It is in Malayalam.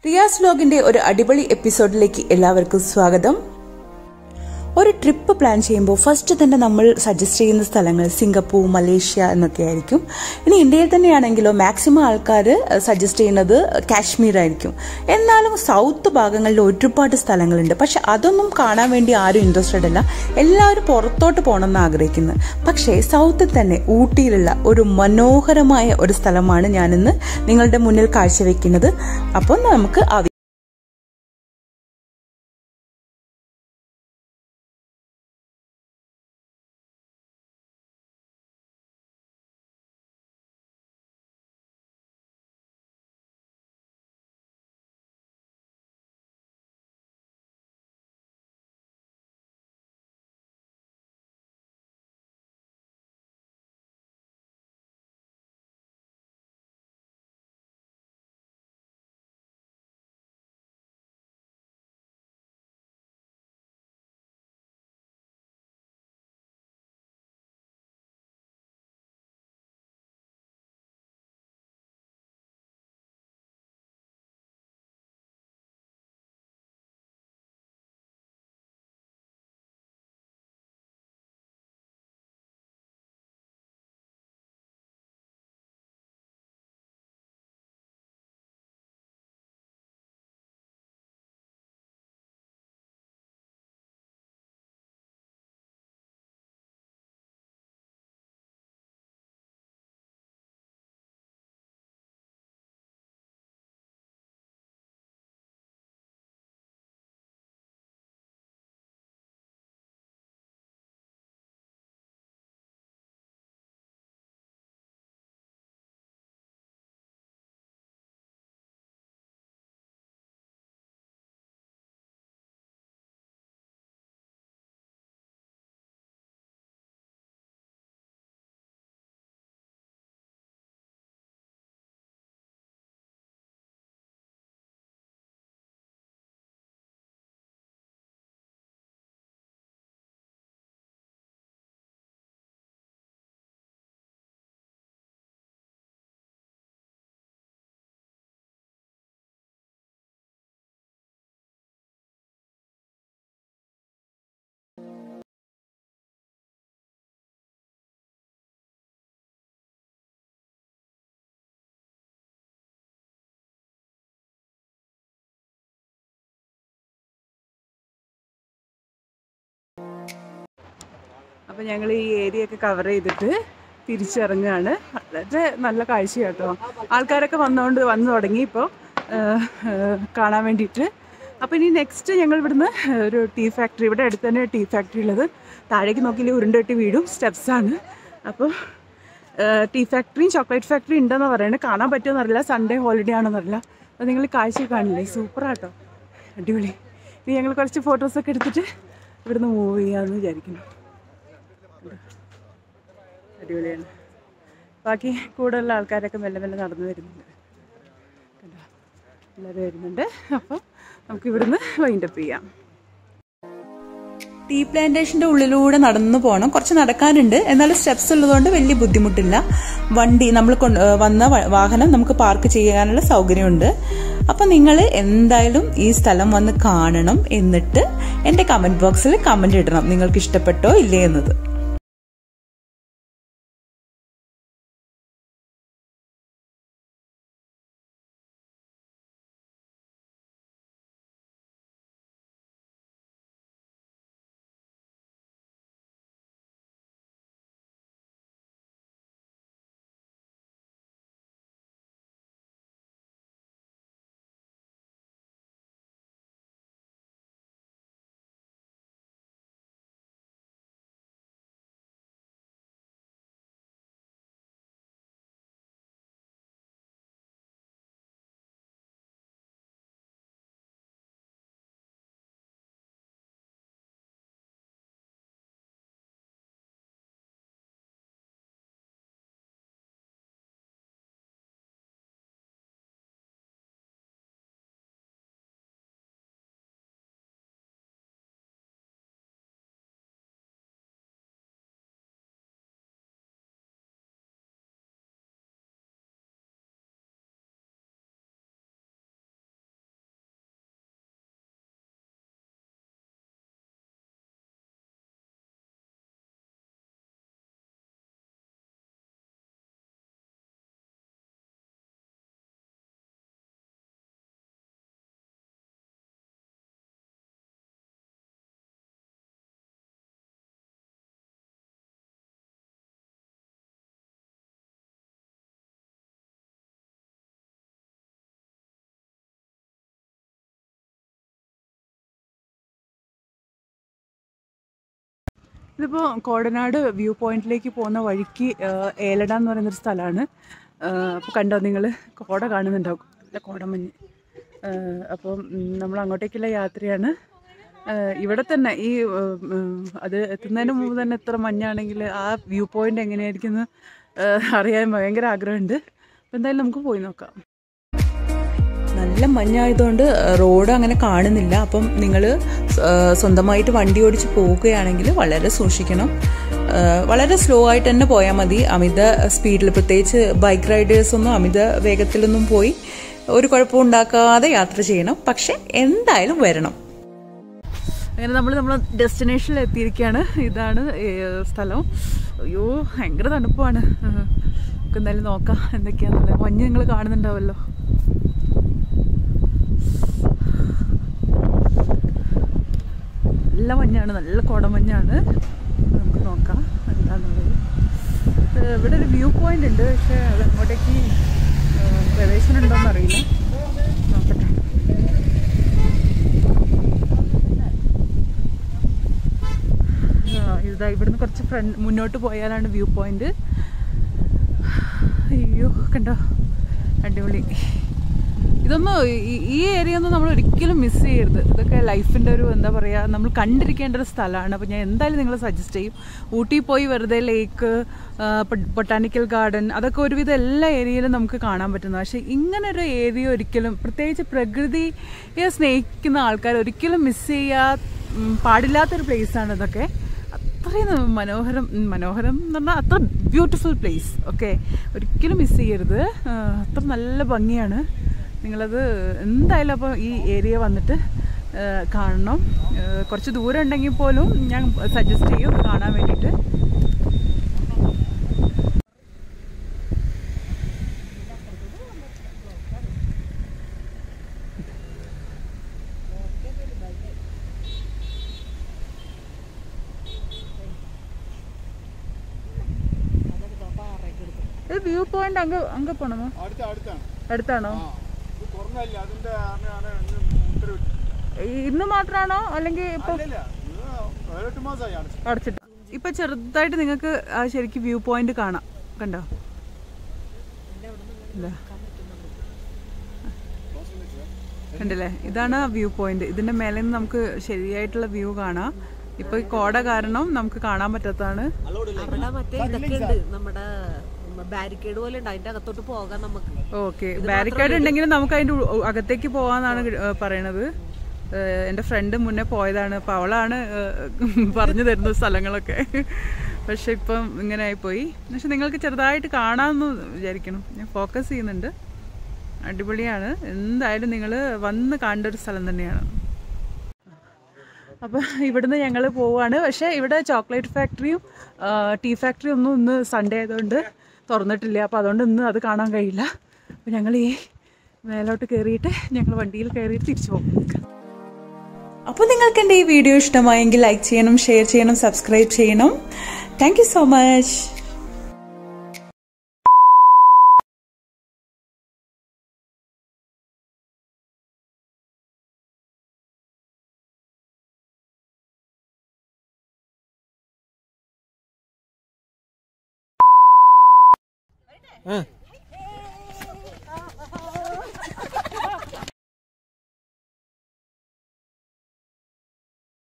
റിയാസ് വ്ലോഗിന്റെ ഒരു അടിപൊളി എപ്പിസോഡിലേക്ക് എല്ലാവർക്കും സ്വാഗതം ഒരു ട്രിപ്പ് പ്ലാൻ ചെയ്യുമ്പോൾ ഫസ്റ്റ് തന്നെ നമ്മൾ സജസ്റ്റ് ചെയ്യുന്ന സ്ഥലങ്ങൾ സിംഗപ്പൂർ മലേഷ്യ എന്നൊക്കെ ആയിരിക്കും ഇനി ഇന്ത്യയിൽ തന്നെയാണെങ്കിലോ മാക്സിമം ആൾക്കാർ സജസ്റ്റ് ചെയ്യുന്നത് കാശ്മീർ ആയിരിക്കും എന്നാലും സൗത്ത് ഭാഗങ്ങളിൽ ഒരുപാട് സ്ഥലങ്ങളുണ്ട് പക്ഷെ അതൊന്നും കാണാൻ വേണ്ടി ആരും ഇൻട്രസ്റ്റഡ് അല്ല എല്ലാവരും പുറത്തോട്ട് പോകണമെന്ന് ആഗ്രഹിക്കുന്നത് പക്ഷേ സൗത്തിൽ തന്നെ ഊട്ടിയിലുള്ള ഒരു മനോഹരമായ ഒരു സ്ഥലമാണ് ഞാനിന്ന് നിങ്ങളുടെ മുന്നിൽ കാഴ്ചവെക്കുന്നത് അപ്പോൾ നമുക്ക് ആ അപ്പോൾ ഞങ്ങൾ ഈ ഏരിയ ഒക്കെ കവർ ചെയ്തിട്ട് തിരിച്ചിറങ്ങുകയാണ് വളരെ നല്ല കാഴ്ച കേട്ടോ ആൾക്കാരൊക്കെ വന്നുകൊണ്ട് വന്നു തുടങ്ങി ഇപ്പോൾ കാണാൻ വേണ്ടിയിട്ട് അപ്പോൾ ഇനി നെക്സ്റ്റ് ഞങ്ങൾ ഇവിടുന്ന് ഒരു ടീ ഫാക്ടറി ഇവിടെ അടുത്ത് തന്നെ ടീ ഫാക്ടറി ഉള്ളത് താഴേക്ക് നോക്കിയില്ലേ ഉരുണ്ടൊട്ടി വീടും സ്റ്റെപ്സാണ് അപ്പോൾ ടീ ഫാക്ടറിയും ചോക്ലേറ്റ് ഫാക്ടറിയും ഉണ്ടെന്ന് പറയുന്നത് കാണാൻ പറ്റുമെന്ന് അറിയില്ല സൺഡേ ഹോളിഡേ ആണെന്ന് അറിയില്ല അപ്പോൾ നിങ്ങൾ കാഴ്ച കാണില്ലേ സൂപ്പറാട്ടോ അടിപൊളി ഇനി ഞങ്ങൾ കുറച്ച് ഫോട്ടോസൊക്കെ എടുത്തിട്ട് ഇവിടുന്ന് മൂവ് ചെയ്യാമെന്ന് വിചാരിക്കുന്നു അടിപൊളിയാണ് ബാക്കി കൂടുതലുള്ള ആൾക്കാരൊക്കെ മെല്ലെ മെല്ലെ നടന്നു വരുന്നുണ്ട് കണ്ടോ എല്ലാവരും വരുന്നുണ്ട് അപ്പോൾ നമുക്ക് ഇവിടുന്ന് വൈൻഡപ്പ് ചെയ്യാം ടീ പ്ലാന്റേഷന്റെ ഉള്ളിലൂടെ നടന്നു പോകണം കുറച്ച് നടക്കാനുണ്ട് എന്നാലും സ്റ്റെപ്സ് ഉള്ളതുകൊണ്ട് വലിയ ബുദ്ധിമുട്ടില്ല വണ്ടി നമ്മൾ കൊണ്ട് വന്ന വാഹനം നമുക്ക് പാർക്ക് ചെയ്യാനുള്ള സൗകര്യമുണ്ട് അപ്പം നിങ്ങൾ എന്തായാലും ഈ സ്ഥലം വന്ന് കാണണം എന്നിട്ട് എൻ്റെ കമൻറ്റ് ബോക്സിൽ കമൻറ്റ് ഇടണം നിങ്ങൾക്ക് ഇഷ്ടപ്പെട്ടോ ഇല്ലേ എന്നത് ഇതിപ്പോൾ കോടനാട് വ്യൂ പോയിന്റിലേക്ക് പോകുന്ന വഴിക്ക് ആ, ഏലട എന്ന് പറയുന്നൊരു സ്ഥലമാണ് അപ്പോൾ കണ്ടോ നിങ്ങൾ കോട കാണുന്നുണ്ടാവും നല്ല കോടമഞ്ഞ് ആ, അപ്പം ഉം, നമ്മൾ അങ്ങോട്ടേക്കുള്ള യാത്രയാണ് ആ, ഇവിടെ തന്നെ ഈ ഉം, ഉം, അത് എത്തുന്നതിന് മുമ്പ് തന്നെ എത്ര മഞ്ഞാണെങ്കിൽ ആ വ്യൂ പോയിന്റ് എങ്ങനെയായിരിക്കും എന്ന് ആ, അറിയാൻ ഭയങ്കര ആഗ്രഹമുണ്ട് അപ്പോൾ എന്തായാലും നമുക്ക് പോയി നോക്കാം നല്ല മഞ്ഞായതുകൊണ്ട് റോഡ് അങ്ങനെ കാണുന്നില്ല അപ്പം നിങ്ങൾ സ്വന്തമായിട്ട് വണ്ടി ഓടിച്ച് പോകുകയാണെങ്കിൽ വളരെ സൂക്ഷിക്കണം ആ, വളരെ സ്ലോ ആയിട്ട് തന്നെ പോയാൽ മതി അമിത സ്പീഡിൽ പ്രത്യേകിച്ച് ബൈക്ക് റൈഡേഴ്സ് ഒന്നും അമിത വേഗത്തിലൊന്നും പോയി ഒരു കുഴപ്പവും ഉണ്ടാക്കാതെ യാത്ര ചെയ്യണം പക്ഷെ എന്തായാലും വരണം അങ്ങനെ നമ്മൾ നമ്മളെ ഡെസ്റ്റിനേഷനിൽ എത്തിയിരിക്കുകയാണ് ഇതാണ് ഏ, സ്ഥലം അയ്യോ ഭയങ്കര തണുപ്പാണ് ആ, നമുക്ക് എന്തായാലും നോക്കാം എന്തൊക്കെയാണെന്നുള്ളത് മഞ്ഞ് നിങ്ങൾ കാണുന്നുണ്ടാവല്ലോ നല്ല മഞ്ഞാണ് നല്ല കോടമഞ്ഞാണ് നമുക്ക് നോക്കാം എന്താണെന്നുള്ളത് ഏ, ഇവിടെ ഒരു വ്യൂ പോയിന്റ് ഉണ്ട് പക്ഷേ അത് അങ്ങോട്ടേക്ക് ഏ, പ്രവേശനം ഉണ്ടോയെന്ന് അറിയില്ല നോക്കട്ടെ ആ, ഇതാ ഇവിടുന്ന് കുറച്ച് ഫ്രണ്ട് മുന്നോട്ട് പോയാലാണ് വ്യൂ പോയിന്റ് അയ്യോ കണ്ടോ അടിപൊളി ഇതൊന്നും ഈ- ഈ ഏരിയ ഒന്നും നമ്മൾ ഒരിക്കലും മിസ് ചെയ്യരുത് ഇതൊക്കെ ലൈഫിൻ്റെ ഒരു എന്താ പറയുക നമ്മൾ കണ്ടിരിക്കേണ്ട ഒരു സ്ഥലമാണ് അപ്പോൾ ഞാൻ എന്തായാലും നിങ്ങളെ സജസ്റ്റ് ചെയ്യും ഊട്ടി പോയി വെറുതെ ലേക്ക് ബൊട്ടാനിക്കൽ ഗാർഡൻ അതൊക്കെ ഒരുവിധം എല്ലാ ഏരിയയിലും നമുക്ക് കാണാൻ പറ്റുന്ന പക്ഷേ ഇങ്ങനെ ഒരു ഏരിയ ഒരിക്കലും പ്രത്യേകിച്ച് പ്രകൃതിയെ സ്നേഹിക്കുന്ന ആൾക്കാർ ഒരിക്കലും മിസ് ചെയ്യാ ഉം, പാടില്ലാത്തൊരു പ്ലേസാണ് ഇതൊക്കെ അത്രയും മനോഹരം ഉം, മനോഹരം എന്ന് പറഞ്ഞാൽ അത്ര ബ്യൂട്ടിഫുൾ പ്ലേസ് ഓക്കെ ഒരിക്കലും മിസ് ചെയ്യരുത് ആ, അത്ര നല്ല ഭംഗിയാണ് നിങ്ങളത് എന്തായാലും അപ്പോൾ ഈ ഏരിയ വന്നിട്ട് ആ, കാണണം ആ, കുറച്ച് ദൂരം ഉണ്ടെങ്കിൽ പോലും ഞാൻ സജസ്റ്റ് ചെയ്യും കാണാൻ വേണ്ടിയിട്ട് ഇത് വ്യൂ പോയിന്റ് അങ്ങ് അങ്ങ് പോണമോ അടുത്ത അടുത്താണ് അടുത്താണോ ആ ഇത് തുറന്നല്ല അതിന്റെ ആണ് ഇന്ന് ഉത്തരവ് ഇന്ന് മാത്രമാണോ അല്ലെങ്കിൽ ഇപ്പൊ അല്ലല്ല ഇത് ഏഴെട്ട് മാസമായി അടച്ചു അടച്ചിട്ട് ഇപ്പൊ ചെറുതായിട്ട് നിങ്ങൾക്ക് ആ ശരിക്കും വ്യൂ പോയിന്റ് കാണാം കണ്ടോ ഇതാ. കണ്ടില്ലേ ഇതാണ് വ്യൂ പോയിന്റ് ഇതിന്റെ മേലെ നിന്ന് നമുക്ക് ശരിയായിട്ടുള്ള വ്യൂ കാണാം ഇപ്പൊ ഈ കോട കാരണം നമുക്ക് കാണാൻ പറ്റാത്തതാണ് അവിടെ മറ്റേ ഇതൊക്കെ ഉണ്ട് നമ്മുടെ ബാരിക്കേഡ് പോലെ ഉണ്ട് അതിന്റെ അകത്തോട്ട് പോകാൻ നമുക്ക് ഓക്കെ ബാരിക്കേഡ് ഉണ്ടെങ്കിലും നമുക്ക് അതിന്റെ ഉ- അകത്തേക്ക് പോവാന്നാണ് കി- ഏ, പറയണത് ഏ, എൻ്റെ ഫ്രണ്ട് മുന്നേ പോയതാണ് അപ്പോൾ അവളാണ് ഏ, പറഞ്ഞു തരുന്നത് സ്ഥലങ്ങളൊക്കെ പക്ഷെ ഇപ്പം ഇങ്ങനെ ആയിപ്പോയി പക്ഷെ നിങ്ങൾക്ക് ചെറുതായിട്ട് കാണാമെന്ന് വിചാരിക്കണം ഞാൻ ഫോക്കസ് ചെയ്യുന്നുണ്ട് അടിപൊളിയാണ് എന്തായാലും നിങ്ങൾ വന്ന് കാണേണ്ട ഒരു സ്ഥലം തന്നെയാണ് അപ്പോൾ ഇവിടുന്ന് ഞങ്ങൾ പോവാണ് പക്ഷേ ഇവിടെ ചോക്ലേറ്റ് ഫാക്ടറിയും ടീ ഫാക്ടറിയും ഒന്നും ഇന്ന് സൺഡേ ആയതുകൊണ്ട് തുറന്നിട്ടില്ല അപ്പോൾ അതുകൊണ്ട് ഇന്ന് അത് കാണാൻ കഴിയില്ല അപ്പോൾ ഞങ്ങൾ ഈ മേലോട്ട് കയറിയിട്ട് ഞങ്ങൾ വണ്ടിയിൽ കയറിയിട്ട് തിരിച്ചു പോകും അപ്പോൾ നിങ്ങൾക്ക് എൻ്റെ ഈ വീഡിയോ ഇഷ്ടമായെങ്കിൽ ലൈക്ക് ചെയ്യണം ഷെയർ ചെയ്യണം സബ്സ്ക്രൈബ് ചെയ്യണം താങ്ക് യു സോ മച്ച്